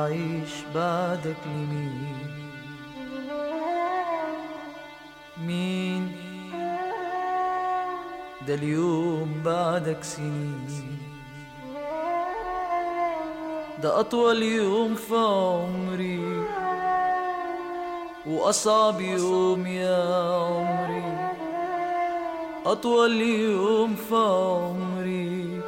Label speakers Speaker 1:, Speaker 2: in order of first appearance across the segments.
Speaker 1: حعيش بعدك لمين مين ده اليوم بعدك سنين ده أطول يوم في عمري وأصعب يوم يا عمري أطول يوم في عمري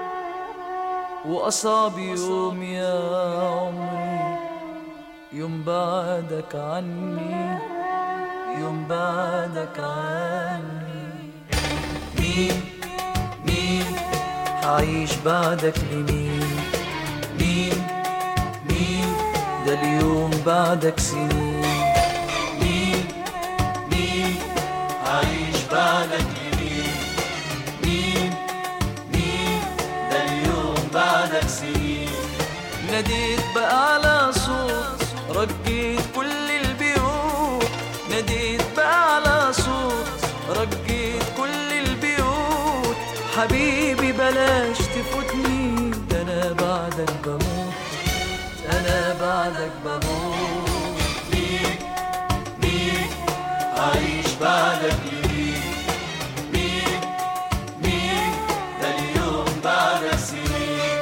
Speaker 1: وأصعب يوم يا عمري يوم بعدك عني يوم بعدك عني مين مين حعيش بعدك لمين مين مين ده اليوم بعدك سنين
Speaker 2: مين مين عايش بعدك لمين مين مين ده اليوم بعدك سنين
Speaker 1: ناديت بأعلى صوت رجيت كل البيوت ناديت بأعلى صوت رجيت كل البيوت حبيبي بلاش تفوتني ده أنا بعدك بموت أنا بعدك بموت
Speaker 2: مين مين عايش بعدك لمين مين مين ده اليوم بعدك سنين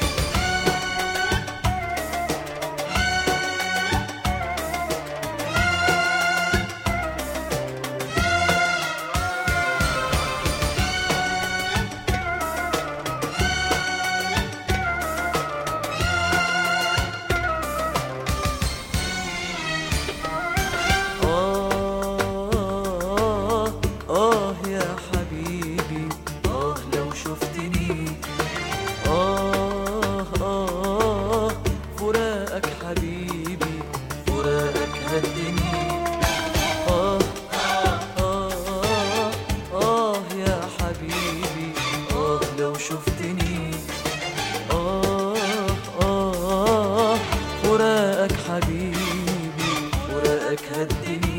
Speaker 1: آه آه يا حبيبي آه لو شفتني آه آه فراقك حبيبي فراقك هدني آه آه آه يا حبيبي آه لو شفتني آه آه فراقك حبيبي فراقك هدني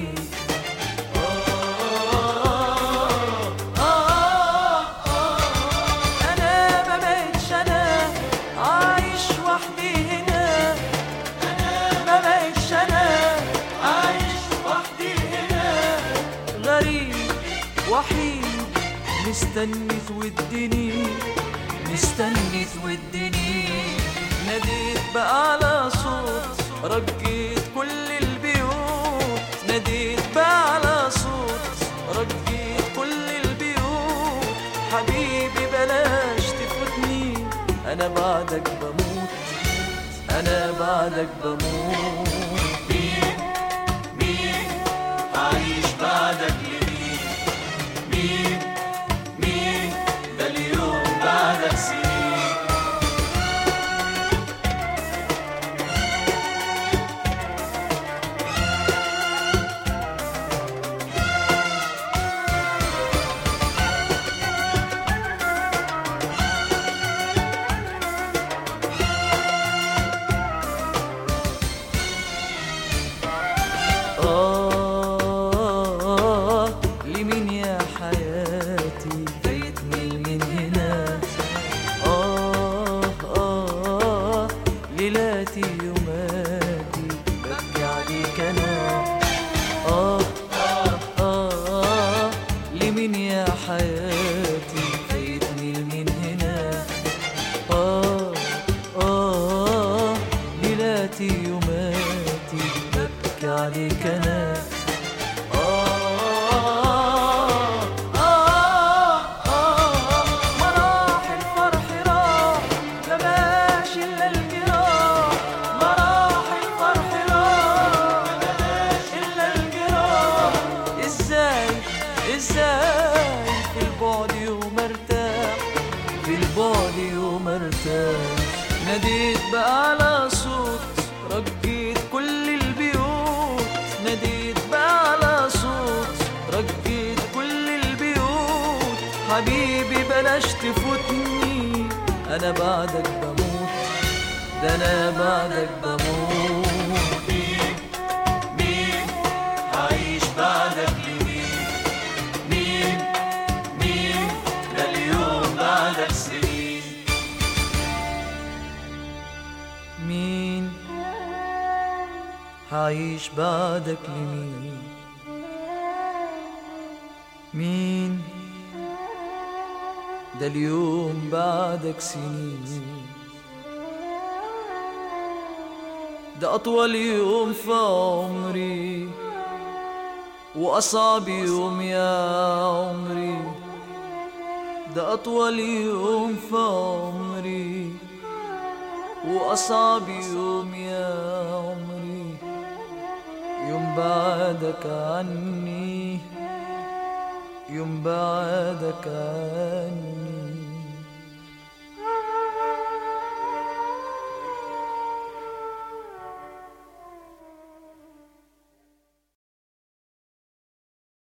Speaker 1: أنا ما بقتش أنا عايش وحدي هنا أنا ما بقتش أنا عايش وحدي هنا غريب وحيد مستني تودني مستني تودني ناديت بأعلى صوت رجيت كل البيوت ناديت بأعلى صوت رجيت كل البيوت حبيبي بلاش تفوتني أنا بعدك بموت أنا بعدك بموت
Speaker 2: مين مين عايش بعدك لمين مين مين ده اليوم بعدك سنين
Speaker 1: آه لمين يا حياتي فايتني من هنا آه آه ليلاتي يوماتي ببكي عليك أنا آه آه آه لمين يا حياتي فايتني من هنا آه آه ليلاتي يوماتي ببكي عليك أنا آه آه آه مراحل فرح راح ما ماشي إلا الجراح مراحل فرح راح ما ماشي إلا الجراح إزاي إزاي في البعد يوم ارتاح في البعد يوم ارتاح ناديت بأعلى صوت رجيت كل البيوت ناديت بأعلى صوت رجيت كل البيوت حبيبي بلاش تفوتني أنا بعدك بموت ده أنا بعدك بموت
Speaker 2: مين مين عايش بعدك لمين مين مين ده اليوم بعدك سنين
Speaker 1: مين هعيش بعدك لمين مين ده اليوم بعدك سنين ده أطول يوم في عمري وأصعب يوم يا عمري ده أطول يوم في عمري وأصعب يوم يا عمري يوم بعدك عني يوم بعدك عني